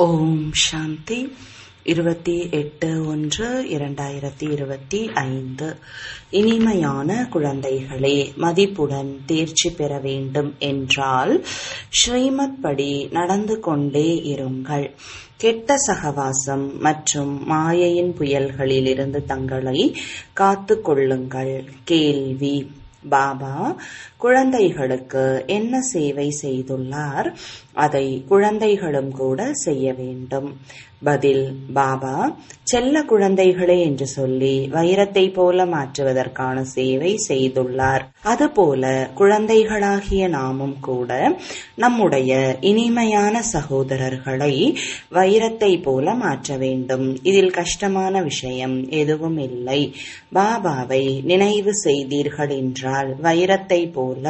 ஓம் சாந்தி இருபத்தி எட்டு ஒன்று இரண்டாயிரத்தி இருபத்தி ஐந்து இனிமையான குழந்தைகளே மதிப்புடன் தேர்ச்சி பெற வேண்டும் என்றால் ஸ்ரீமத் படி நடந்து கொண்டே இருங்கள் கெட்ட சகவாசம் மற்றும் மாயையின் புயல்களிலிருந்து தங்களை காத்து கொள்ளுங்கள் கேள்வி பாபா குழந்தைகளுக்கு என்ன சேவை செய்துள்ளார் அதை குழந்தைகளும் கூட செய்ய வேண்டும் பதில் பாபா செல்ல குழந்தைகளே என்று சொல்லி வைரத்தை போல மாற்றுவதற்கான சேவை செய்துள்ளார் அதுபோல குழந்தைகளாகிய நாமும் கூட நம்முடைய இனிமையான சகோதரர்களை வைரத்தை போல மாற்ற வேண்டும் இதில் கஷ்டமான விஷயம் எதுவும் இல்லை பாபாவை நினைவு செய்தீர்கள் என்றால் வைரத்தை போல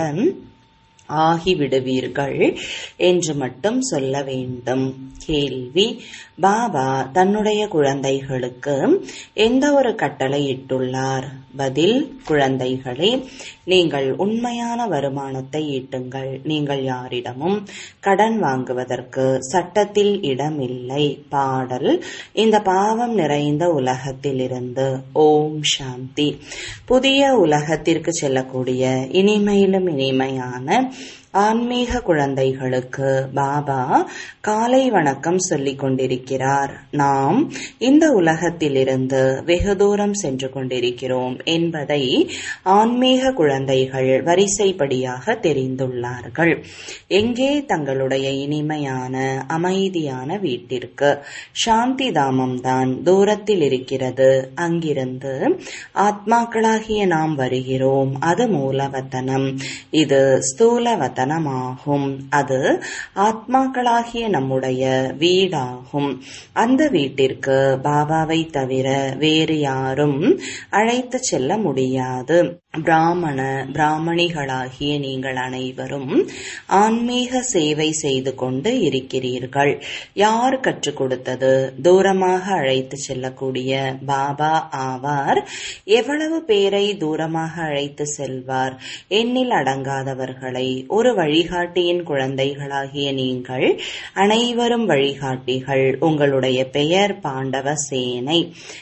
ஆகிவிடுவீர்கள் என்று மட்டும் சொல்ல வேண்டும் கேள்வி பாபா தன்னுடைய குழந்தைகளுக்கு எந்த ஒரு கட்டளை இட்டுள்ளார் பதில் குழந்தைகளே நீங்கள் உண்மையான வருமானத்தை ஈட்டுங்கள் நீங்கள் யாரிடமும் கடன் வாங்குவதற்கு சட்டத்தில் இடமில்லை பாடல் இந்த பாவம் நிறைந்த உலகத்திலிருந்து ஓம் சாந்தி புதிய உலகத்திற்கு செல்லக்கூடிய இனிமையிலும் இனிமையான ஆன்மீக குழந்தைகளுக்கு பாபா காலை வணக்கம் சொல்லிக் கொண்டிருக்கிறார் நாம் இந்த உலகத்திலிருந்து வெகு தூரம் சென்று கொண்டிருக்கிறோம் என்பதை ஆன்மீக குழந்தைகள் வரிசைப்படியாக தெரிந்துள்ளார்கள் எங்கே தங்களுடைய இனிமையான அமைதியான வீட்டிற்கு சாந்தி தாமம் தான் தூரத்தில் இருக்கிறது அங்கிருந்து ஆத்மாக்களாகிய நாம் வருகிறோம் அது மூலவத்தனம் இது ஸ்தூலவத்தனமாகும் அது ஆத்மாக்களாகிய நம்முடைய வீடாகும் அந்த வீட்டிற்கு பாபாவை தவிர வேறு யாரும் அழைத்து செல்ல முடியாது பிராமண பிராமணிகளாகிய நீங்கள் அனைவரும் ஆன்மீக சேவை செய்து கொண்டு இருக்கிறீர்கள் யார் கற்றுக் கொடுத்தது தூரமாக அழைத்து செல்லக்கூடிய பாபா ஆவார் எவ்வளவு பேரை தூரமாக அழைத்து செல்வார் எண்ணில் அடங்காதவர்களை ஒரு வழிகாட்டியின் குழந்தைகளாகிய நீங்கள் அனைவரும் வழிகாட்டிகள் உங்களுடைய பெயர் பாண்டவ சேனை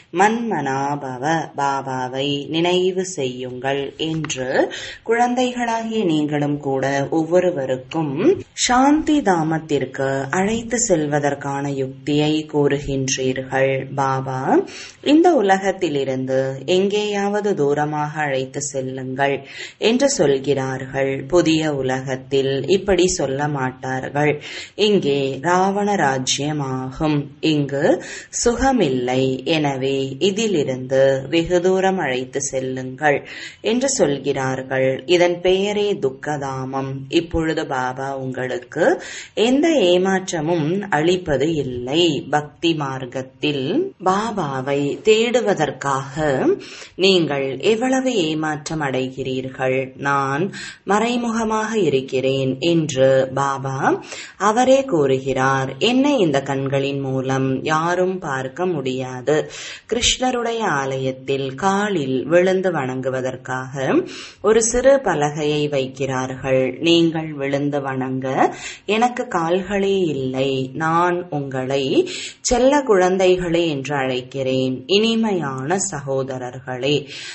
மன்மனாபவ பாபாவை நினைவு செய்யுங்கள் என்று குழந்தைகளாகிய நீங்களும் கூட ஒவ்வொருவருக்கும் சாந்தி தாமத்திற்கு அழைத்து செல்வதற்கான யுக்தியை கூறுகின்றீர்கள் பாபா இந்த உலகத்திலிருந்து எங்கேயாவது தூரமாக அழைத்து செல்லுங்கள் என்று சொல்கிறார்கள் புதிய உலகத்தில் இப்படி சொல்ல மாட்டார்கள் இங்கே ராவண ராஜ்யமாகும் இங்கு சுகமில்லை எனவே இதிலிருந்து வெகு தூரம் அழைத்து செல்லுங்கள் என்று சொல்கிறார்கள் இதன் பெயரே துக்கதாமம் இப்பொழுது பாபா உங்களுக்கு எந்த ஏமாற்றமும் அளிப்பது இல்லை பக்தி மார்க்கத்தில் பாபாவை தேடுவதற்காக நீங்கள் எவ்வளவு ஏமாற்றம் அடைகிறீர்கள் நான் மறைமுகமாக இருக்கிறேன் என்று பாபா அவரே கூறுகிறார் என்ன இந்த கண்களின் மூலம் யாரும் பார்க்க முடியாது கிருஷ்ணருடைய ஆலயத்தில் காலில் விழுந்து வணங்குவதற்காக ஒரு சிறு பலகையை வைக்கிறார்கள் நீங்கள் விழுந்து வணங்க எனக்கு கால்களே இல்லை நான் உங்களை செல்ல குழந்தைகளே என்று அழைக்கிறேன் இனிமையான சகோதரர்களே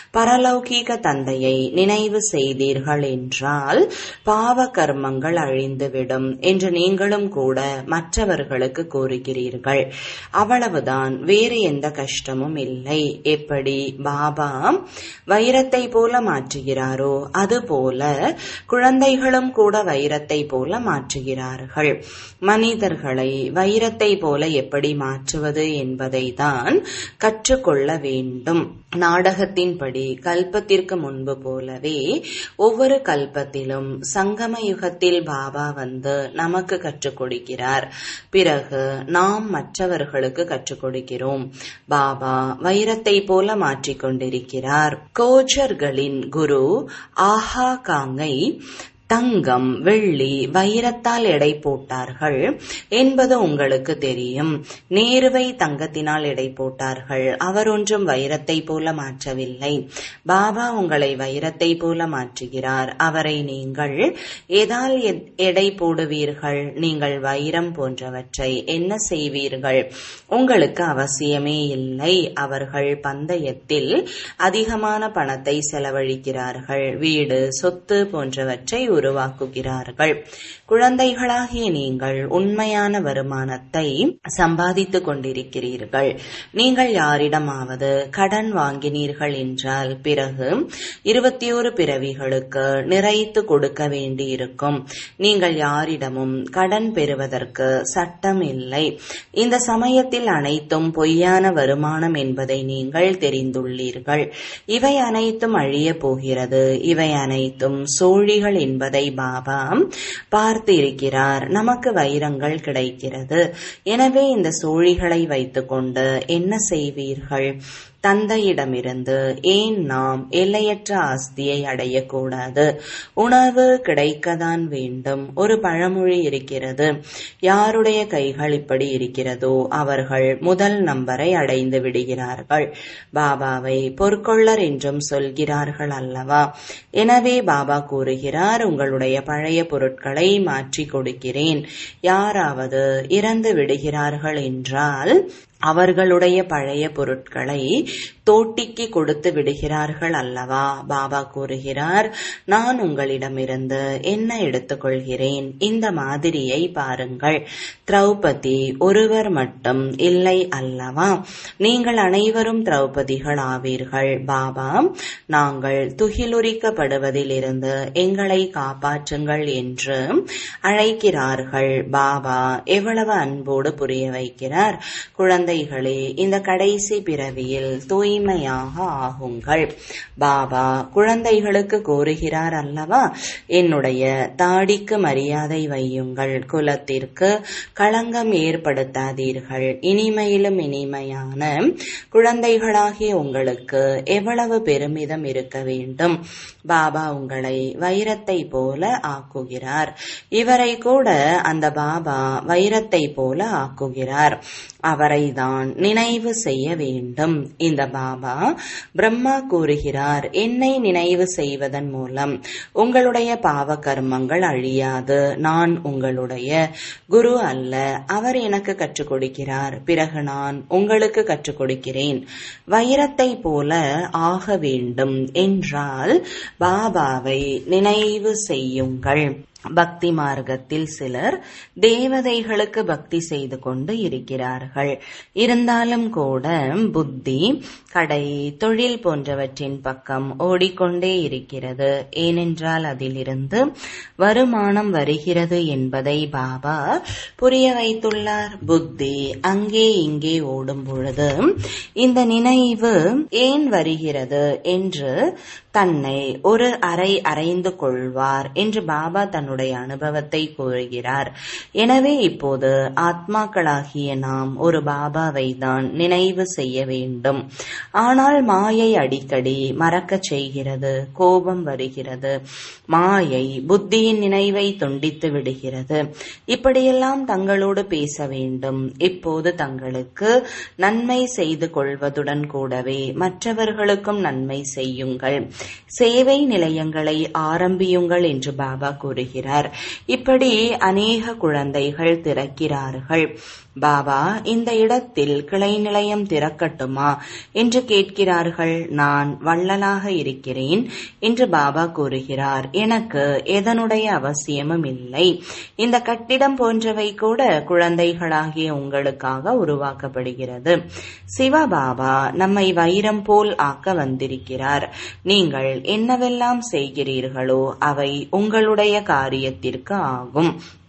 பரலௌகீக தந்தையை நினைவு செய்தீர்கள் என்றால் பாவ கர்மங்கள் அழிந்துவிடும் என்று நீங்களும் கூட மற்றவர்களுக்கு கூறுகிறீர்கள் அவ்வளவுதான் வேறு எந்த கஷ்டமும் இல்லை எப்படி பாபா வைரத்தை போல மாற்றுகிறாரோ அதுபோல குழந்தைகளும் கூட வைரத்தை போல மாற்றுகிறார்கள் மனிதர்களை வைரத்தை போல எப்படி மாற்றுவது என்பதை தான் கற்றுக்கொள்ள வேண்டும் நாடகத்தின்படி கல்பத்திற்கு முன்பு போலவே ஒவ்வொரு கல்பத்திலும் சங்கம யுகத்தில் பாபா வந்து நமக்கு கற்றுக் கொடுக்கிறார் பிறகு நாம் மற்றவர்களுக்கு கற்றுக் கொடுக்கிறோம் பாபா வைரத்தை போல மாற்றிக்கொண்டிருக்கிறார் கோஜர்களின் குரு ஆஹா காங்கை தங்கம் வெள்ளி வைரத்தால் எடை போட்டார்கள் என்பது உங்களுக்கு தெரியும் நேருவை தங்கத்தினால் எடை போட்டார்கள் அவர் ஒன்றும் வைரத்தை போல மாற்றவில்லை பாபா உங்களை வைரத்தை போல மாற்றுகிறார் அவரை நீங்கள் எதால் எடை போடுவீர்கள் நீங்கள் வைரம் போன்றவற்றை என்ன செய்வீர்கள் உங்களுக்கு அவசியமே இல்லை அவர்கள் பந்தயத்தில் அதிகமான பணத்தை செலவழிக்கிறார்கள் வீடு சொத்து போன்றவற்றை உருவாக்குகிறார்கள் குழந்தைகளாகிய நீங்கள் உண்மையான வருமானத்தை சம்பாதித்துக் கொண்டிருக்கிறீர்கள் நீங்கள் யாரிடமாவது கடன் வாங்கினீர்கள் என்றால் பிறகு இருபத்தி ஒரு பிறவிகளுக்கு நிறைத்து கொடுக்க வேண்டியிருக்கும் நீங்கள் யாரிடமும் கடன் பெறுவதற்கு சட்டம் இல்லை இந்த சமயத்தில் அனைத்தும் பொய்யான வருமானம் என்பதை நீங்கள் தெரிந்துள்ளீர்கள் இவை அனைத்தும் அழிய போகிறது இவை அனைத்தும் சோழிகள் என்பதை பாபா பார்த்து இருக்கிறார் நமக்கு வைரங்கள் கிடைக்கிறது எனவே இந்த சோழிகளை வைத்துக்கொண்டு என்ன செய்வீர்கள் தந்தையிடமிருந்து ஏன் நாம் எல்லையற்ற ஆஸ்தியை அடையக்கூடாது உணவு கிடைக்கத்தான் வேண்டும் ஒரு பழமொழி இருக்கிறது யாருடைய கைகள் இப்படி இருக்கிறதோ அவர்கள் முதல் நம்பரை அடைந்து விடுகிறார்கள் பாபாவை பொற்கொள்ளர் என்றும் சொல்கிறார்கள் அல்லவா எனவே பாபா கூறுகிறார் உங்களுடைய பழைய பொருட்களை மாற்றி கொடுக்கிறேன் யாராவது இறந்து விடுகிறார்கள் என்றால் அவர்களுடைய பழைய பொருட்களை தோட்டிக்கு கொடுத்து விடுகிறார்கள் அல்லவா பாபா கூறுகிறார் நான் உங்களிடமிருந்து என்ன எடுத்துக்கொள்கிறேன் இந்த மாதிரியை பாருங்கள் திரௌபதி ஒருவர் மட்டும் இல்லை அல்லவா நீங்கள் அனைவரும் திரௌபதிகள் ஆவீர்கள் பாபா நாங்கள் துகிலுரிக்கப்படுவதிலிருந்து எங்களை காப்பாற்றுங்கள் என்று அழைக்கிறார்கள் பாபா எவ்வளவு அன்போடு புரிய வைக்கிறார் குழந்தைகளே இந்த கடைசி பிறவியில் தூய்மையாக ஆகுங்கள் பாபா குழந்தைகளுக்கு கூறுகிறார் அல்லவா என்னுடைய தாடிக்கு மரியாதை வையுங்கள் குலத்திற்கு களங்கம் ஏற்படுத்தாதீர்கள் இனிமையிலும் இனிமையான குழந்தைகளாகிய உங்களுக்கு எவ்வளவு பெருமிதம் இருக்க வேண்டும் பாபா உங்களை வைரத்தை போல ஆக்குகிறார் இவரை கூட அந்த பாபா வைரத்தை போல ஆக்குகிறார் அவரை தான் நினைவு செய்ய வேண்டும் இந்த பாபா பிரம்மா கூறுகிறார் என்னை நினைவு செய்வதன் மூலம் உங்களுடைய பாவ கர்மங்கள் அழியாது நான் உங்களுடைய குரு அல்ல அவர் எனக்கு கற்றுக் கொடுக்கிறார் பிறகு நான் உங்களுக்கு கற்றுக் கொடுக்கிறேன் வைரத்தை போல ஆக வேண்டும் என்றால் பாபாவை நினைவு செய்யுங்கள் பக்தி மார்க்கத்தில் சிலர் தேவதைகளுக்கு பக்தி செய்து கொண்டு இருக்கிறார்கள் இருந்தாலும் கூட புத்தி கடை தொழில் போன்றவற்றின் பக்கம் ஓடிக்கொண்டே இருக்கிறது ஏனென்றால் அதிலிருந்து வருமானம் வருகிறது என்பதை பாபா புரிய வைத்துள்ளார் புத்தி அங்கே இங்கே ஓடும் பொழுது இந்த நினைவு ஏன் வருகிறது என்று தன்னை ஒரு அறை அறைந்து கொள்வார் என்று பாபா தன்னுடைய அனுபவத்தை கூறுகிறார் எனவே இப்போது ஆத்மாக்களாகிய நாம் ஒரு பாபாவை தான் நினைவு செய்ய வேண்டும் ஆனால் மாயை அடிக்கடி மறக்கச் செய்கிறது கோபம் வருகிறது மாயை புத்தியின் நினைவை துண்டித்து விடுகிறது இப்படியெல்லாம் தங்களோடு பேச வேண்டும் இப்போது தங்களுக்கு நன்மை செய்து கொள்வதுடன் கூடவே மற்றவர்களுக்கும் நன்மை செய்யுங்கள் சேவை நிலையங்களை ஆரம்பியுங்கள் என்று பாபா கூறுகிறார் இப்படி அநேக குழந்தைகள் திறக்கிறார்கள் பாபா இந்த இடத்தில் கிளை நிலையம் திறக்கட்டுமா என்று கேட்கிறார்கள் நான் வள்ளலாக இருக்கிறேன் என்று பாபா கூறுகிறார் எனக்கு எதனுடைய அவசியமும் இல்லை இந்த கட்டிடம் போன்றவை கூட குழந்தைகளாகிய உங்களுக்காக உருவாக்கப்படுகிறது சிவபாபா நம்மை வைரம் போல் ஆக்க வந்திருக்கிறார் நீங்கள் என்னவெல்லாம் செய்கிறீர்களோ அவை உங்களுடைய காரியத்திற்கு ஆகும்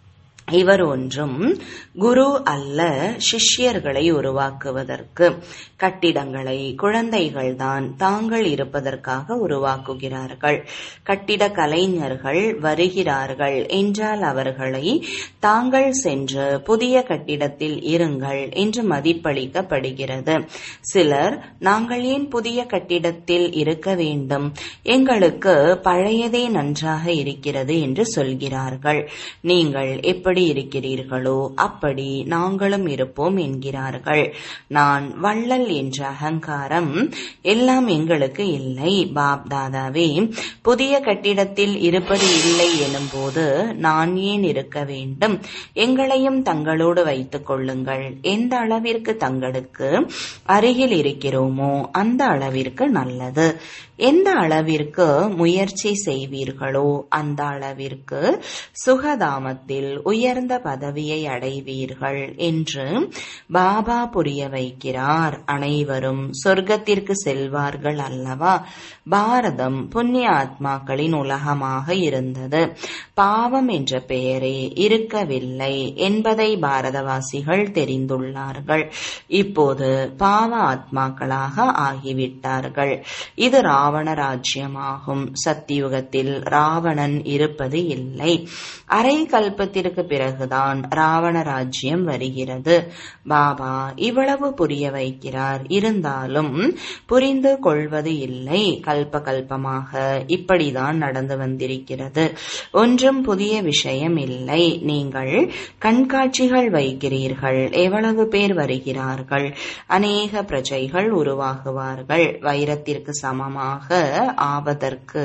இவர் ஒன்றும் குரு அல்ல சிஷ்யர்களை உருவாக்குவதற்கு கட்டிடங்களை குழந்தைகள்தான் தாங்கள் இருப்பதற்காக உருவாக்குகிறார்கள் கட்டிட கலைஞர்கள் வருகிறார்கள் என்றால் அவர்களை தாங்கள் சென்று புதிய கட்டிடத்தில் இருங்கள் என்று மதிப்பளிக்கப்படுகிறது சிலர் நாங்கள் ஏன் புதிய கட்டிடத்தில் இருக்க வேண்டும் எங்களுக்கு பழையதே நன்றாக இருக்கிறது என்று சொல்கிறார்கள் நீங்கள் எப்படி இருக்கிறீர்களோ அப்படி நாங்களும் இருப்போம் என்கிறார்கள் நான் வள்ளல் என்ற அகங்காரம் எல்லாம் எங்களுக்கு இல்லை பாப் தாதாவே புதிய கட்டிடத்தில் இருப்பது இல்லை எனும்போது நான் ஏன் இருக்க வேண்டும் எங்களையும் தங்களோடு வைத்துக் கொள்ளுங்கள் எந்த அளவிற்கு தங்களுக்கு அருகில் இருக்கிறோமோ அந்த அளவிற்கு நல்லது எந்த அளவிற்கு முயற்சி செய்வீர்களோ அந்த அளவிற்கு சுகதாமத்தில் உயர்ந்த பதவியை அடைவீர்கள் என்று பாபா புரிய வைக்கிறார் அனைவரும் சொர்க்கத்திற்கு செல்வார்கள் அல்லவா பாரதம் புண்ணிய ஆத்மாக்களின் உலகமாக இருந்தது பாவம் என்ற பெயரே இருக்கவில்லை என்பதை பாரதவாசிகள் தெரிந்துள்ளார்கள் இப்போது பாவ ஆத்மாக்களாக ஆகிவிட்டார்கள் இது ராவண ராஜ்யமாகும் சத்தியுகத்தில் ராவணன் இருப்பது இல்லை அரை கல்பத்திற்கு பிறகுதான் ராவண ராஜ்யம் வருகிறது பாபா இவ்வளவு புரிய வைக்கிறார் இருந்தாலும் புரிந்து கொள்வது இல்லை கல்ப கல்பமாக இப்படிதான் நடந்து வந்திருக்கிறது ஒன்றும் புதிய விஷயம் இல்லை நீங்கள் கண்காட்சிகள் வைக்கிறீர்கள் எவ்வளவு பேர் வருகிறார்கள் அநேக பிரஜைகள் உருவாகுவார்கள் வைரத்திற்கு சமமாக ஆவதற்கு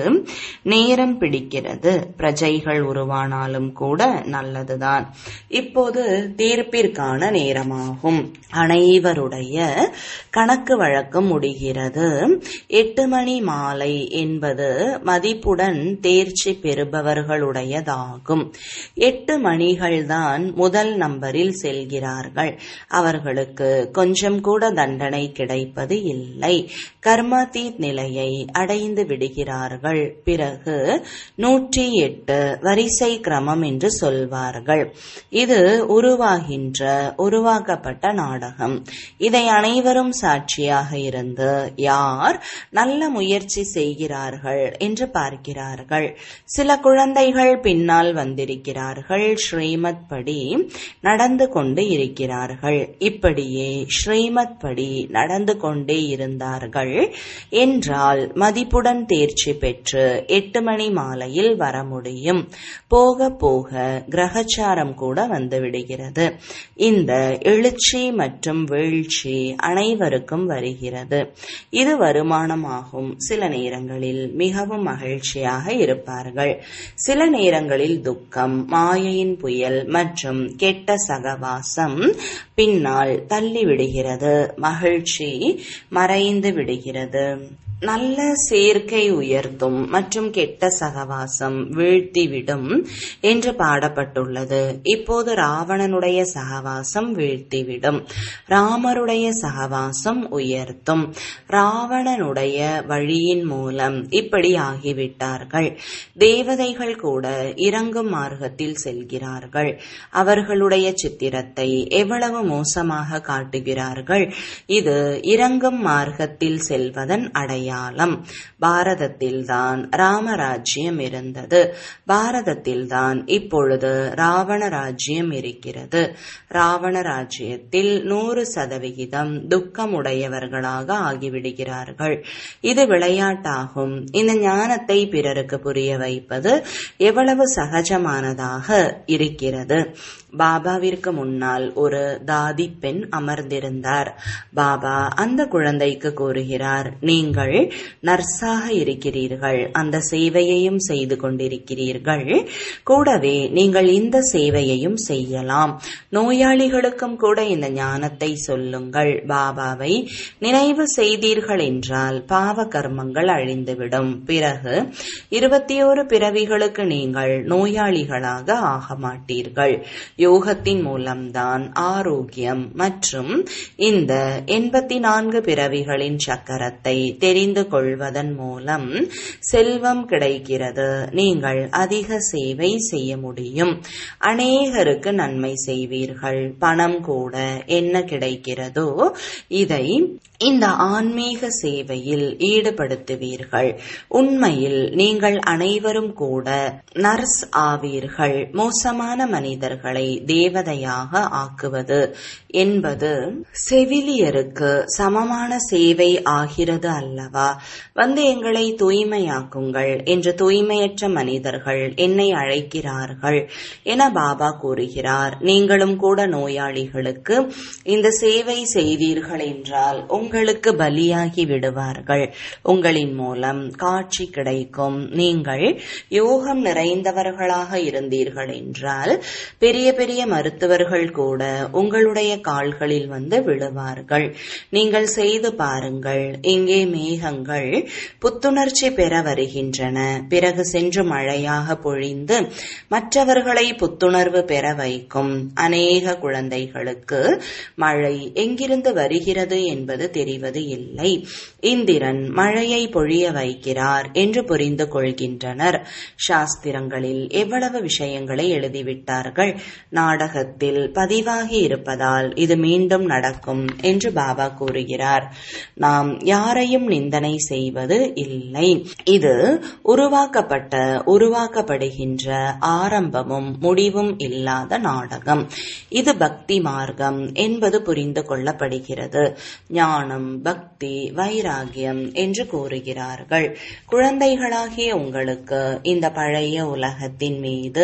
நேரம் பிடிக்கிறது பிரஜைகள் உருவானாலும் கூட நல்லதுதான் இப்போது தீர்ப்பிற்கான நேரமாகும் அனைவருடைய கணக்கு வழக்கு முடிகிறது எட்டு மணி மாலை என்பது மதிப்புடன் தேர்ச்சி பெறுபவர்களுடையதாகும் எட்டு மணிகள்தான் முதல் நம்பரில் செல்கிறார்கள் அவர்களுக்கு கொஞ்சம் கூட தண்டனை கிடைப்பது இல்லை கர்மாதீத் நிலையை அடைந்து விடுகிறார்கள் பிறகு நூற்றி எட்டு வரிசை கிரமம் என்று சொல்வார்கள் இது உருவாகின்ற உருவாக்கப்பட்ட நாடகம் இதை அனைவரும் சாட்சியாக இருந்து யார் நல்ல முயற்சி செய்கிறார்கள் என்று பார்க்கிறார்கள் சில குழந்தைகள் பின்னால் வந்திருக்கிறார்கள் ஸ்ரீமத் படி நடந்து கொண்டு இருக்கிறார்கள் இப்படியே ஸ்ரீமத் படி நடந்து கொண்டே இருந்தார்கள் என்றால் மதிப்புடன் தேர்ச்சி பெற்று எட்டு மணி மாலையில் வர முடியும் போக போக கிரகச்சாரம் கூட வந்துவிடுகிறது இந்த எழுச்சி மற்றும் வீழ்ச்சி அனைவருக்கும் வருகிறது இது வருமானமாகும் சில நேரங்களில் மிகவும் மகிழ்ச்சியாக இருப்பார்கள் சில நேரங்களில் துக்கம் மாயையின் புயல் மற்றும் கெட்ட சகவாசம் பின்னால் தள்ளிவிடுகிறது மகிழ்ச்சி மறைந்து விடுகிறது நல்ல சேர்க்கை உயர்த்தும் மற்றும் கெட்ட சகவாசம் வீழ்த்திவிடும் என்று பாடப்பட்டுள்ளது இப்போது ராவணனுடைய சகவாசம் வீழ்த்திவிடும் ராமருடைய சகவாசம் உயர்த்தும் ராவணனுடைய வழியின் மூலம் இப்படி ஆகிவிட்டார்கள் தேவதைகள் கூட இறங்கும் மார்க்கத்தில் செல்கிறார்கள் அவர்களுடைய சித்திரத்தை எவ்வளவு மோசமாக காட்டுகிறார்கள் இது இறங்கும் மார்க்கத்தில் செல்வதன் அடையாளம் அடையாளம் பாரதத்தில்தான் ராமராஜ்யம் இருந்தது பாரதத்தில்தான் இப்பொழுது ராவண ராஜ்யம் இருக்கிறது ராவண ராஜ்யத்தில் நூறு சதவிகிதம் துக்கமுடையவர்களாக ஆகிவிடுகிறார்கள் இது விளையாட்டாகும் இந்த ஞானத்தை பிறருக்கு புரிய வைப்பது எவ்வளவு சகஜமானதாக இருக்கிறது பாபாவிற்கு முன்னால் ஒரு தாதி பெண் அமர்ந்திருந்தார் பாபா அந்த குழந்தைக்கு கூறுகிறார் நீங்கள் நர்ஸாக இருக்கிறீர்கள் அந்த சேவையையும் செய்து கொண்டிருக்கிறீர்கள் கூடவே நீங்கள் இந்த சேவையையும் செய்யலாம் நோயாளிகளுக்கும் கூட இந்த ஞானத்தை சொல்லுங்கள் பாபாவை நினைவு செய்தீர்கள் என்றால் பாவ கர்மங்கள் அழிந்துவிடும் பிறகு இருபத்தி ஓரு பிறவிகளுக்கு நீங்கள் நோயாளிகளாக ஆக மாட்டீர்கள் யோகத்தின் மூலம்தான் ஆரோக்கியம் மற்றும் இந்த எண்பத்தி நான்கு பிறவிகளின் சக்கரத்தை தெரிந்து புரிந்து கொள்வதன் மூலம் செல்வம் கிடைக்கிறது நீங்கள் அதிக சேவை செய்ய முடியும் அநேகருக்கு நன்மை செய்வீர்கள் பணம் கூட என்ன கிடைக்கிறதோ இதை இந்த ஆன்மீக சேவையில் ஈடுபடுத்துவீர்கள் உண்மையில் நீங்கள் அனைவரும் கூட நர்ஸ் ஆவீர்கள் மோசமான மனிதர்களை தேவதையாக ஆக்குவது என்பது செவிலியருக்கு சமமான சேவை ஆகிறது அல்லவா வந்து எங்களை தூய்மையாக்குங்கள் என்று தூய்மையற்ற மனிதர்கள் என்னை அழைக்கிறார்கள் என பாபா கூறுகிறார் நீங்களும் கூட நோயாளிகளுக்கு இந்த சேவை செய்தீர்கள் என்றால் உங்களுக்கு பலியாகி விடுவார்கள் உங்களின் மூலம் காட்சி கிடைக்கும் நீங்கள் யோகம் நிறைந்தவர்களாக இருந்தீர்கள் என்றால் பெரிய பெரிய மருத்துவர்கள் கூட உங்களுடைய கால்களில் வந்து விழுவார்கள் நீங்கள் செய்து பாருங்கள் இங்கே மேகங்கள் புத்துணர்ச்சி பெற வருகின்றன பிறகு சென்று மழையாக பொழிந்து மற்றவர்களை புத்துணர்வு பெற வைக்கும் அநேக குழந்தைகளுக்கு மழை எங்கிருந்து வருகிறது என்பது தெரிவது இல்லை இந்திரன் மழையை பொழிய வைக்கிறார் என்று புரிந்து கொள்கின்றனர் சாஸ்திரங்களில் எவ்வளவு விஷயங்களை எழுதிவிட்டார்கள் நாடகத்தில் பதிவாகி இருப்பதால் இது மீண்டும் நடக்கும் என்று பாபா கூறுகிறார் நாம் யாரையும் நிந்தனை செய்வது இல்லை இது உருவாக்கப்பட்ட உருவாக்கப்படுகின்ற ஆரம்பமும் முடிவும் இல்லாத நாடகம் இது பக்தி மார்க்கம் என்பது புரிந்து கொள்ளப்படுகிறது ஞானம் பக்தி வைராகியம் என்று கூறுகிறார்கள் குழந்தைகளாகிய உங்களுக்கு இந்த பழைய உலகத்தின் மீது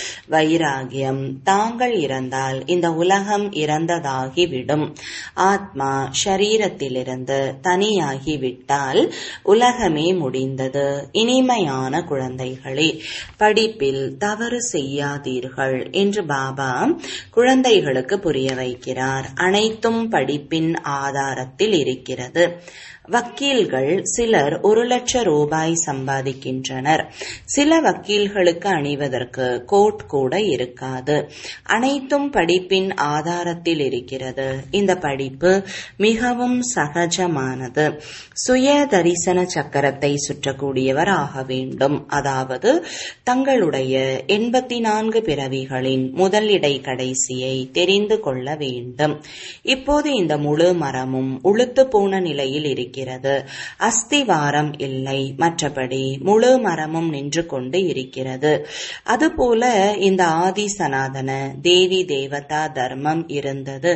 வைராகியம் தாங்கள் இறந்தால் இந்த உலகம் இறந்ததாகிவிடும் ஆத்மா ஷரீரத்திலிருந்து தனியாகிவிட்டால் உலகமே முடிந்தது இனிமையான குழந்தைகளே படிப்பில் தவறு செய்யாதீர்கள் என்று பாபா குழந்தைகளுக்கு புரிய வைக்கிறார் அனைத்தும் படிப்பின் ஆதாரத்தில் இருக்கிறது வக்கீல்கள் சிலர் ஒரு லட்ச ரூபாய் சம்பாதிக்கின்றனர் சில வக்கீல்களுக்கு அணிவதற்கு கோட் கூட இருக்காது அனைத்தும் படிப்பின் ஆதாரத்தில் இருக்கிறது இந்த படிப்பு மிகவும் சகஜமானது சுய தரிசன சக்கரத்தை சுற்றக்கூடியவர் ஆக வேண்டும் அதாவது தங்களுடைய எண்பத்தி நான்கு பிறவிகளின் முதல் இடை கடைசியை தெரிந்து கொள்ள வேண்டும் இப்போது இந்த முழு மரமும் உளுத்து போன நிலையில் இருக்கிறது இருக்கிறது அஸ்திவாரம் இல்லை மற்றபடி முழு மரமும் நின்று கொண்டு இருக்கிறது அதுபோல இந்த ஆதி சனாதன தேவி தேவதா தர்மம் இருந்தது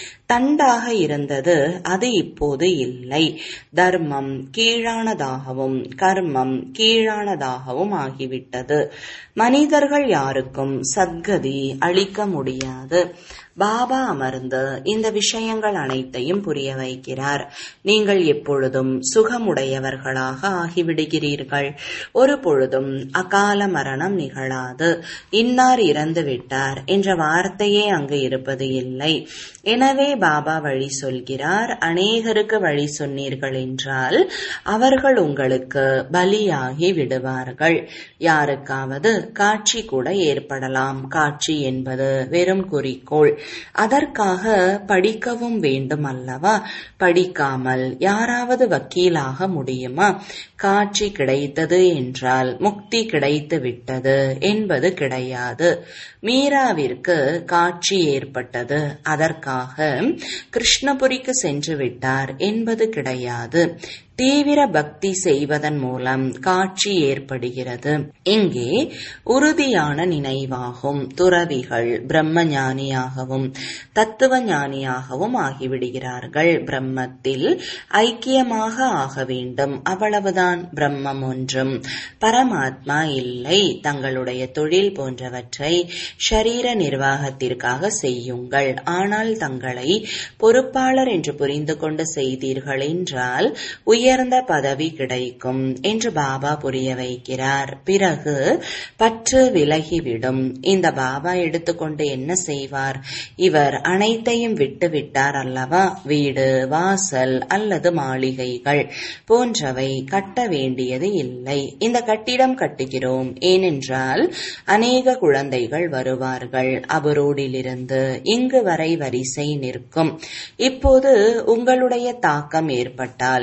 தண்டாக இருந்தது அது இப்போது இல்லை தர்மம் கீழானதாகவும் கர்மம் கீழானதாகவும் ஆகிவிட்டது மனிதர்கள் யாருக்கும் சத்கதி அளிக்க முடியாது பாபா அமர்ந்து இந்த விஷயங்கள் அனைத்தையும் புரிய வைக்கிறார் நீங்கள் எப்பொழுதும் சுகமுடையவர்களாக ஆகிவிடுகிறீர்கள் ஒரு பொழுதும் அகால மரணம் நிகழாது இன்னார் இறந்து விட்டார் என்ற வார்த்தையே அங்கு இருப்பது இல்லை எனவே பாபா வழி சொல்கிறார் அநேகருக்கு வழி சொன்னீர்கள் என்றால் அவர்கள் உங்களுக்கு பலியாகி விடுவார்கள் யாருக்காவது காட்சி கூட ஏற்படலாம் காட்சி என்பது வெறும் குறிக்கோள் அதற்காக படிக்கவும் வேண்டும் அல்லவா படிக்காமல் யாராவது வக்கீலாக முடியுமா காட்சி கிடைத்தது என்றால் முக்தி கிடைத்து விட்டது என்பது கிடையாது மீராவிற்கு காட்சி ஏற்பட்டது அதற்காக கிருஷ்ணபுரிக்கு சென்று விட்டார் என்பது கிடையாது தீவிர பக்தி செய்வதன் மூலம் காட்சி ஏற்படுகிறது இங்கே உறுதியான நினைவாகும் துறவிகள் பிரம்ம ஞானியாகவும் தத்துவ ஞானியாகவும் ஆகிவிடுகிறார்கள் பிரம்மத்தில் ஐக்கியமாக ஆக வேண்டும் அவ்வளவுதான் பிரம்மம் ஒன்றும் பரமாத்மா இல்லை தங்களுடைய தொழில் போன்றவற்றை ஷரீர நிர்வாகத்திற்காக செய்யுங்கள் ஆனால் தங்களை பொறுப்பாளர் என்று புரிந்து கொண்டு செய்தீர்கள் என்றால் உயர்ந்த பதவி கிடைக்கும் என்று பாபா புரிய வைக்கிறார் பிறகு பற்று விலகிவிடும் இந்த பாபா எடுத்துக்கொண்டு என்ன செய்வார் இவர் அனைத்தையும் விட்டு விட்டார் அல்லவா வீடு வாசல் அல்லது மாளிகைகள் போன்றவை கட்ட வேண்டியது இல்லை இந்த கட்டிடம் கட்டுகிறோம் ஏனென்றால் அநேக குழந்தைகள் வருவார்கள் அபரோடிலிருந்து இங்கு வரை வரிசை நிற்கும் இப்போது உங்களுடைய தாக்கம் ஏற்பட்டால் புத்தி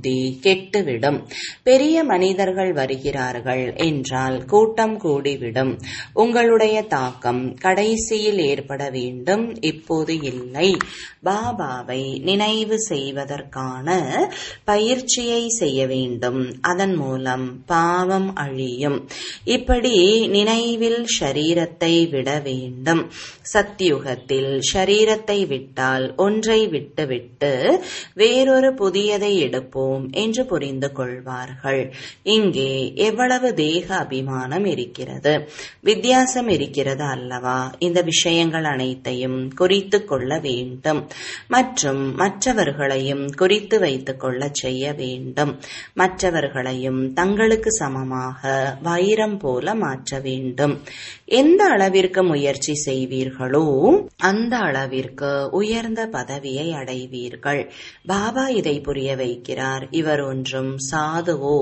புத்தி கெட்டுவிடும் பெரிய மனிதர்கள் வருகிறார்கள் என்றால் கூட்டம் கூடிவிடும் உங்களுடைய தாக்கம் கடைசியில் ஏற்பட வேண்டும் இப்போது இல்லை பாபாவை நினைவு செய்வதற்கான பயிற்சியை செய்ய வேண்டும் அதன் மூலம் பாவம் அழியும் இப்படி நினைவில் ஷரீரத்தை விட வேண்டும் சத்தியுகத்தில் ஷரீரத்தை விட்டால் ஒன்றை விட்டுவிட்டு வேறொரு புதியதை எடுப்போம் என்று புரிந்து கொள்வார்கள் இங்கே எவ்வளவு தேக அபிமானம் இருக்கிறது வித்தியாசம் இருக்கிறது அல்லவா இந்த விஷயங்கள் அனைத்தையும் குறித்து கொள்ள வேண்டும் மற்றும் மற்றவர்களையும் குறித்து வைத்துக் கொள்ள செய்ய வேண்டும் மற்றவர்களையும் தங்களுக்கு சமமாக வைரம் போல மாற்ற வேண்டும் எந்த அளவிற்கு முயற்சி செய்வீர்களோ அந்த அளவிற்கு உயர்ந்த பதவியை அடைவீர்கள் பாபா இதை புரிய வைக்கிறார் இவர் ஒன்றும் சாதுவோ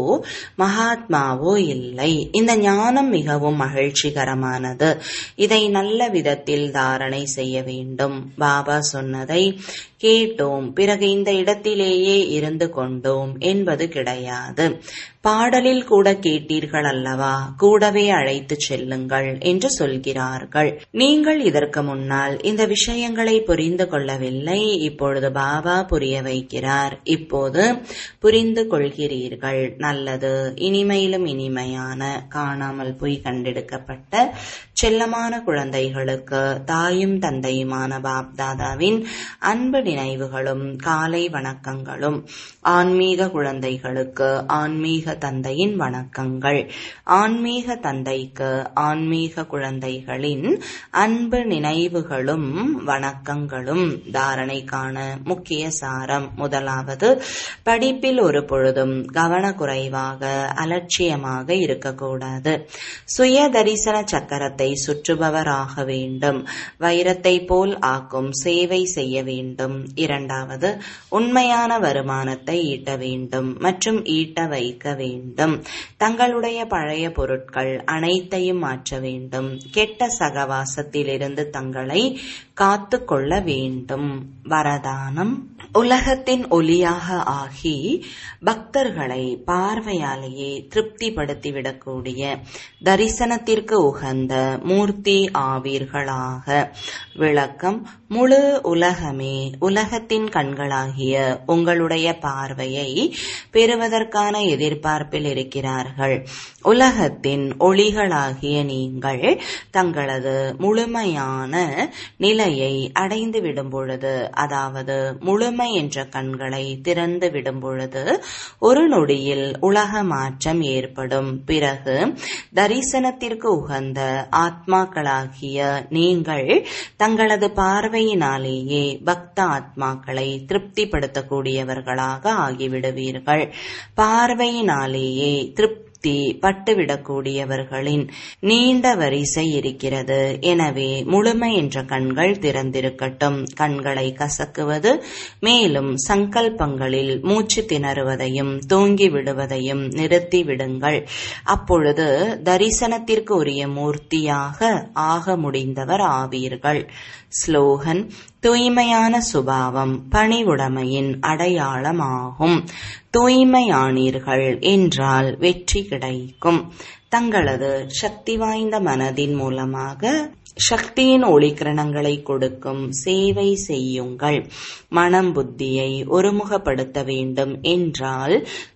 மகாத்மாவோ இல்லை இந்த ஞானம் மிகவும் மகிழ்ச்சிகரமானது இதை நல்ல விதத்தில் தாரணை செய்ய வேண்டும் பாபா சொன்னதை கேட்டோம் பிறகு இந்த இடத்திலேயே இருந்து கொண்டோம் என்பது கிடையாது பாடலில் கூட கேட்டீர்கள் அல்லவா கூடவே அழைத்து செல்லுங்கள் என்று சொல்கிறார்கள் நீங்கள் இதற்கு முன்னால் இந்த விஷயங்களை புரிந்து கொள்ளவில்லை இப்பொழுது பாபா புரிய வைக்கிறார் இப்போது புரிந்து கொள்கிறீர்கள் நல்லது இனிமையிலும் இனிமையான காணாமல் போய் கண்டெடுக்கப்பட்ட செல்லமான குழந்தைகளுக்கு தாயும் தந்தையுமான பாப்தாதாவின் அன்பு நினைவுகளும் காலை வணக்கங்களும் ஆன்மீக குழந்தைகளுக்கு ஆன்மீக தந்தையின் வணக்கங்கள் ஆன்மீக தந்தைக்கு ஆன்மீக குழந்தைகளின் அன்பு நினைவுகளும் வணக்கங்களும் தாரணைக்கான முக்கிய சாரம் முதலாவது படிப்பில் ஒரு பொழுதும் கவனக்குறைவாக அலட்சியமாக இருக்கக்கூடாது சுய தரிசன சக்கரத்தை சுற்றுபவராக வேண்டும் வைரத்தை போல் ஆக்கும் சேவை செய்ய வேண்டும் இரண்டாவது உண்மையான வருமானத்தை ஈட்ட வேண்டும் மற்றும் ஈட்ட வைக்க வேண்டும் தங்களுடைய பழைய பொருட்கள் அனைத்தையும் மாற்ற வேண்டும் கெட்ட சகவாசத்திலிருந்து தங்களை காத்து கொள்ள வேண்டும் வரதானம் உலகத்தின் ஒளியாக ஆகி பக்தர்களை பார்வையாலேயே திருப்திப்படுத்திவிடக்கூடிய தரிசனத்திற்கு உகந்த மூர்த்தி ஆவீர்களாக விளக்கம் முழு உலகமே உலகத்தின் கண்களாகிய உங்களுடைய பார்வையை பெறுவதற்கான எதிர்பார்ப்பில் இருக்கிறார்கள் உலகத்தின் ஒளிகளாகிய நீங்கள் தங்களது முழுமையான நிலையை அடைந்து விடும் பொழுது அதாவது முழுமை என்ற கண்களை திறந்து விடும் பொழுது ஒரு நொடியில் உலக மாற்றம் ஏற்படும் பிறகு தரிசனத்திற்கு உகந்த ஆத்மாக்களாகிய நீங்கள் தங்களது பார்வையினாலேயே பக்த ஆத்மாக்களை திருப்திப்படுத்தக்கூடியவர்களாக ஆகிவிடுவீர்கள் பார்வையினாலேயே திருப்தி திருப்தி பட்டுவிடக்கூடியவர்களின் நீண்ட வரிசை இருக்கிறது எனவே முழுமை என்ற கண்கள் திறந்திருக்கட்டும் கண்களை கசக்குவது மேலும் சங்கல்பங்களில் மூச்சு திணறுவதையும் தூங்கி விடுவதையும் நிறுத்தி விடுங்கள் அப்பொழுது தரிசனத்திற்கு உரிய மூர்த்தியாக ஆக முடிந்தவர் ஆவீர்கள் ஸ்லோகன் தூய்மையான சுபாவம் பணிவுடைமையின் அடையாளமாகும் தூய்மையானீர்கள் என்றால் வெற்றி கிடைக்கும் தங்களது சக்தி வாய்ந்த மனதின் மூலமாக சக்தியின் ஒளிக்கிரணங்களை கொடுக்கும் சேவை செய்யுங்கள் மனம் புத்தியை ஒருமுகப்படுத்த வேண்டும் என்றால்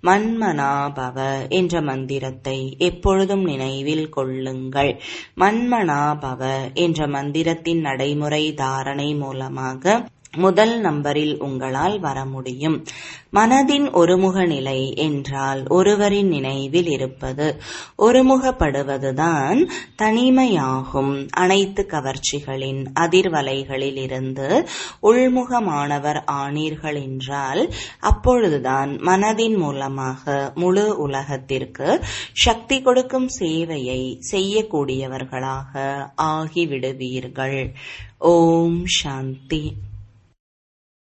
மன்மனாபவ என்ற மந்திரத்தை எப்பொழுதும் நினைவில் கொள்ளுங்கள் மன்மனாபவ என்ற மந்திரத்தின் நடைமுறை தாரணை மூலமாக முதல் நம்பரில் உங்களால் வர முடியும் மனதின் ஒருமுக நிலை என்றால் ஒருவரின் நினைவில் இருப்பது ஒருமுகப்படுவதுதான் தனிமையாகும் அனைத்து கவர்ச்சிகளின் அதிர்வலைகளில் இருந்து உள்முகமானவர் ஆனீர்கள் என்றால் அப்பொழுதுதான் மனதின் மூலமாக முழு உலகத்திற்கு சக்தி கொடுக்கும் சேவையை செய்யக்கூடியவர்களாக ஆகிவிடுவீர்கள் ஓம் சாந்தி